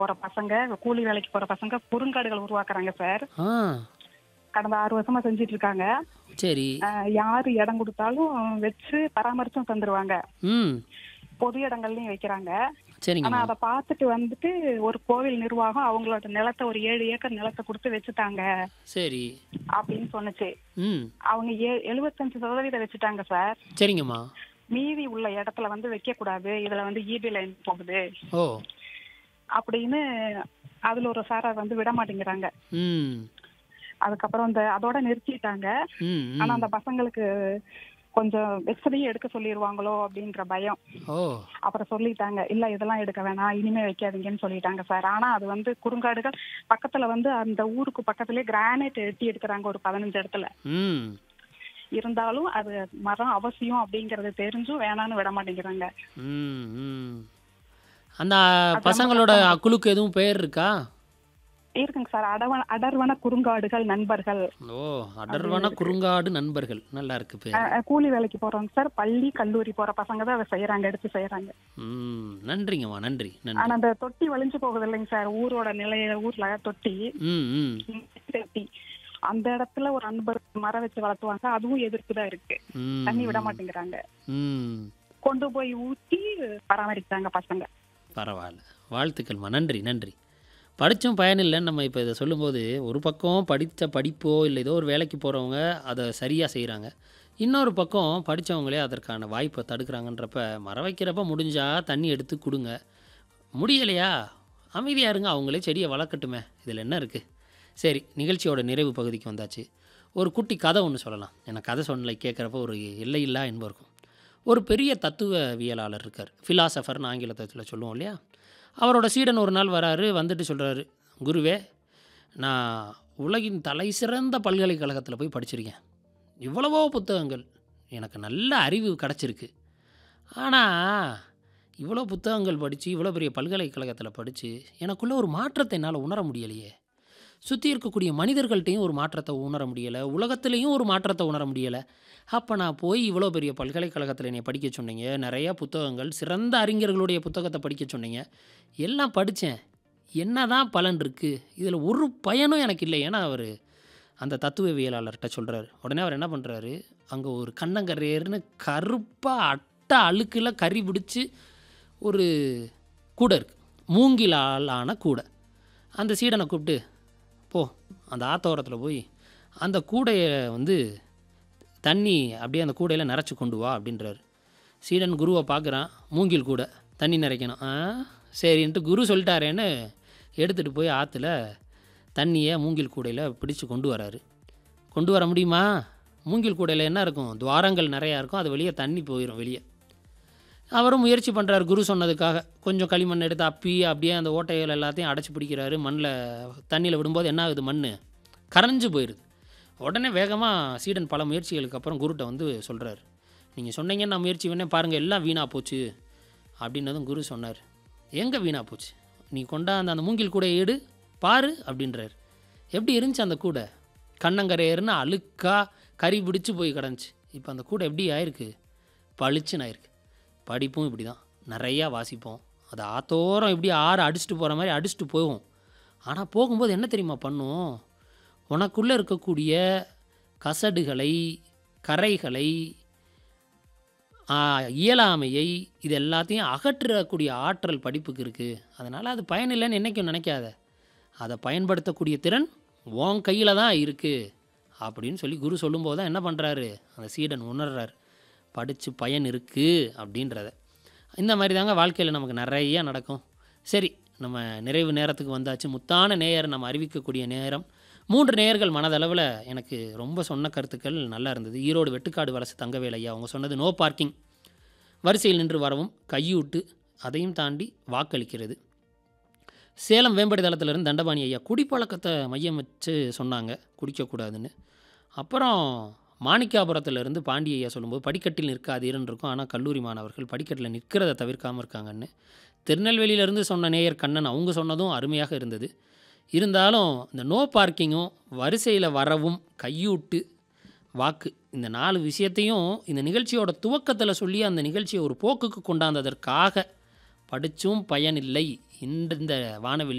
போற பசங்க கூலி வேலைக்கு போற பசங்க குறுங்காடுகள் உருவாக்குறாங்க சார் ஆ கடந்த ஆறு வருஷமா செஞ்சிட்டு இருக்காங்க சரி அஹ், யாரு இடம் கொடுத்தாலும் வச்சு பராமரிச்சும் தந்துருவாங்க ம் பொது இடங்கள்லயும் வைக்கிறாங்க ஆனா சரிங்கம்மா அதை பார்த்துட்டு வந்துட்டு ஒரு கோவில் நிர்வாகம் அவங்களோட நிலத்தை ஒரு ஏழு ஏக்கர் நிலத்தை கொடுத்து வச்சுட்டாங்க சரி அப்படின்னு சொன்னுச்சு ம் அவங்க ஏ- எழுபத்தஞ்சு சதவீதம் வச்சுட்டாங்க சார் சரிங்கம்மா மீதி உள்ள இடத்துல வந்து வைக்க கூடாது இதுல வந்து இபி லைன் போகுது ஓ அப்படின்னு அதுல ஒரு சாரார் வந்து விட மாட்டேங்கிறாங்க ம் அதுக்கப்புறம் இந்த அதோட நிறுத்திட்டாங்க ம் ம். ஆனா அந்த பசங்களுக்கு கொஞ்சம் வெச்சதையும் எடுக்க சொல்லிடுவாங்களோ அப்படின்ற பயம் ஓ அப்புறம் சொல்லிட்டாங்க இல்ல இதெல்லாம் எடுக்க வேணாம் இனிமே வைக்காதீங்கன்னு சொல்லிட்டாங்க சார் ஆனா அது வந்து குறுங்காடுகள் பக்கத்துல வந்து அந்த ஊருக்கு பக்கத்துலயே கிரானைட் எட்டி எடுக்கிறாங்க ஒரு பதினஞ்சு இடத்துல ம் இருந்தாலும் அது மரம் அவசியம் அப்படிங்கறது தெரிஞ்சும் வேணான்னு விட மாட்டேங்கிறாங்க ம் ம் அந்த பசங்களோட குழுக்கு எதுவும் பெயர் இருக்கா இருக்குங்க சார் அடவன அடர்வன குறுங்காடுகள் நண்பர்கள் ஓ அடர்வன குறுங்காடு நண்பர்கள் நல்லா இருக்கு பேர் அஹ், அஹ், கூலி வேலைக்கு போறவங்க சார் பள்ளி கல்லூரி போற பசங்க தான் அதை செய்யறாங்க எடுத்து செய்யறாங்க ம் நன்றிங்கம்மா நன்றி நன்றி ஆனா அந்த தொட்டி வலிஞ்சு போகுது இல்லைங்க சார் ஊரோட நிலைய ஊர்ல தொட்டி ம் ம் தொட்டி அந்த இடத்துல ஒரு அன்பர் மரம் வச்சு வளர்த்துவாங்க அதுவும் எதிர்ப்பு தான் இருக்கு ம் தண்ணி விட மாட்டேங்கிறாங்க ம் கொண்டு போய் ஊத்தி பராமரிக்கிறாங்க பசங்க பரவாயில்ல வாழ்த்துக்கள்மா நன்றி நன்றி படித்தும் பயனில்லைன்னு நம்ம இப்போ இதை சொல்லும்போது ஒரு பக்கம் படித்த படிப்போ இல்லை ஏதோ ஒரு வேலைக்கு போகிறவங்க அதை சரியாக செய்கிறாங்க இன்னொரு பக்கம் படித்தவங்களே அதற்கான வாய்ப்பை தடுக்கிறாங்கன்றப்ப மரம் வைக்கிறப்ப முடிஞ்சால் தண்ணி எடுத்து கொடுங்க முடியலையா அமைதியாக இருங்க அவங்களே செடியை வளர்க்கட்டுமே இதில் என்ன இருக்குது சரி நிகழ்ச்சியோட நிறைவு பகுதிக்கு வந்தாச்சு ஒரு குட்டி கதை ஒன்று சொல்லலாம் எனக்கு கதை சொன்னலை கேட்குறப்ப ஒரு எல்லையில்லா என்பது இருக்கும் ஒரு பெரிய தத்துவவியலாளர் இருக்கார் ஃபிலாசபர்னு ஆங்கிலத்தில் சொல்லுவோம் இல்லையா அவரோட சீடன் ஒரு நாள் வராரு வந்துட்டு சொல்கிறாரு குருவே நான் உலகின் தலை சிறந்த பல்கலைக்கழகத்தில் போய் படிச்சிருக்கேன் இவ்வளவோ புத்தகங்கள் எனக்கு நல்ல அறிவு கிடச்சிருக்கு ஆனால் இவ்வளோ புத்தகங்கள் படித்து இவ்வளோ பெரிய பல்கலைக்கழகத்தில் படித்து எனக்குள்ளே ஒரு மாற்றத்தை என்னால் உணர முடியலையே சுற்றி இருக்கக்கூடிய மனிதர்கள்ட்டையும் ஒரு மாற்றத்தை உணர முடியலை உலகத்துலேயும் ஒரு மாற்றத்தை உணர முடியலை அப்போ நான் போய் இவ்வளோ பெரிய பல்கலைக்கழகத்தில் என்னை படிக்க சொன்னீங்க நிறையா புத்தகங்கள் சிறந்த அறிஞர்களுடைய புத்தகத்தை படிக்க சொன்னீங்க எல்லாம் படித்தேன் என்ன தான் பலன் இருக்குது இதில் ஒரு பயனும் எனக்கு இல்லை ஏன்னா அவர் அந்த தத்துவவியலாளர்கிட்ட சொல்கிறாரு உடனே அவர் என்ன பண்ணுறாரு அங்கே ஒரு கண்ணங்கரேர்னு கருப்பாக அட்டை அழுக்கில் கறி பிடிச்சி ஒரு கூடை இருக்குது மூங்கிலால் ஆன கூடை அந்த சீடனை கூப்பிட்டு போ அந்த ஆத்தோரத்தில் போய் அந்த கூடையை வந்து தண்ணி அப்படியே அந்த கூடையில் நிறச்சி கொண்டு வா அப்படின்றாரு சீடன் குருவை பார்க்குறான் மூங்கில் கூடை தண்ணி நிறைக்கணும் ஆ சரின்ட்டு குரு சொல்லிட்டாரேன்னு எடுத்துகிட்டு போய் ஆற்றுல தண்ணியை மூங்கில் கூடையில் பிடிச்சு கொண்டு வராரு கொண்டு வர முடியுமா மூங்கில் கூடையில் என்ன இருக்கும் துவாரங்கள் நிறையா இருக்கும் அது வெளியே தண்ணி போயிடும் வெளியே அவரும் முயற்சி பண்ணுறாரு குரு சொன்னதுக்காக கொஞ்சம் களிமண் எடுத்து அப்பி அப்படியே அந்த ஓட்டைகள் எல்லாத்தையும் அடைச்சி பிடிக்கிறாரு மண்ணில் தண்ணியில் விடும்போது என்ன ஆகுது மண் கரைஞ்சு போயிடுது உடனே வேகமாக சீடன் பல முயற்சிகளுக்கு அப்புறம் குருட்ட வந்து சொல்கிறாரு நீங்கள் சொன்னீங்கன்னு நான் முயற்சி பண்ணேன் பாருங்கள் எல்லாம் வீணாக போச்சு அப்படின்னதும் குரு சொன்னார் எங்கே வீணாக போச்சு நீ கொண்டாந்த அந்த மூங்கில் கூடை எடு பாரு அப்படின்றாரு எப்படி இருந்துச்சு அந்த கூடை கண்ணங்கரையர்னு அழுக்கா கறி பிடிச்சு போய் கிடந்துச்சு இப்போ அந்த கூடை எப்படி ஆயிருக்கு பளிச்சுன்னு ஆயிருக்கு படிப்பும் இப்படி தான் நிறையா வாசிப்போம் அது ஆத்தோரம் எப்படி ஆறு அடிச்சுட்டு போகிற மாதிரி அடிச்சுட்டு போகும் ஆனால் போகும்போது என்ன தெரியுமா பண்ணும் உனக்குள்ளே இருக்கக்கூடிய கசடுகளை கரைகளை ஆ, இயலாமையை இது எல்லாத்தையும் அகற்றக்கூடிய ஆற்றல் படிப்புக்கு இருக்குது அதனால் அது பயனில்லைன்னு என்றைக்கும் நினைக்காத அதை பயன்படுத்தக்கூடிய திறன் உன் கையில் தான் இருக்குது அப்படின்னு சொல்லி குரு சொல்லும்போது தான் என்ன பண்ணுறாரு அந்த சீடன் உணர்றாரு படித்து பயன் இருக்குது அப்படின்றத இந்த மாதிரி தாங்க வாழ்க்கையில் நமக்கு நிறைய நடக்கும் சரி நம்ம நிறைவு நேரத்துக்கு வந்தாச்சு முத்தான நேயர் நம்ம அறிவிக்கக்கூடிய நேரம் மூன்று நேயர்கள் மனதளவில் எனக்கு ரொம்ப சொன்ன கருத்துக்கள் நல்லா இருந்தது ஈரோடு வெட்டுக்காடு வலசு தங்கவேல் ஐயா அவங்க சொன்னது நோ பார்க்கிங் வரிசையில் நின்று வரவும் கையூட்டு அதையும் தாண்டி வாக்களிக்கிறது சேலம் வேம்படி தளத்திலிருந்து தண்டபாணி ஐயா குடிப்பழக்கத்தை மையம் வச்சு சொன்னாங்க குடிக்கக்கூடாதுன்னு அப்புறம் மாணிக்காபுரத்திலிருந்து பாண்டி ஐயா சொல்லும்போது படிக்கட்டில் நிற்காதீர்னு இருக்கும் ஆனால் கல்லூரி மாணவர்கள் படிக்கட்டில் நிற்கிறத தவிர்க்காமல் இருக்காங்கன்னு திருநெல்வேலியிலேருந்து சொன்ன நேயர் கண்ணன் அவங்க சொன்னதும் அருமையாக இருந்தது இருந்தாலும் இந்த நோ பார்க்கிங்கும் வரிசையில் வரவும் கையூட்டு வாக்கு இந்த நாலு விஷயத்தையும் இந்த நிகழ்ச்சியோட துவக்கத்தில் சொல்லி அந்த நிகழ்ச்சியை ஒரு போக்குக்கு கொண்டாந்ததற்காக படித்தும் பயனில்லை இந்த வானவில்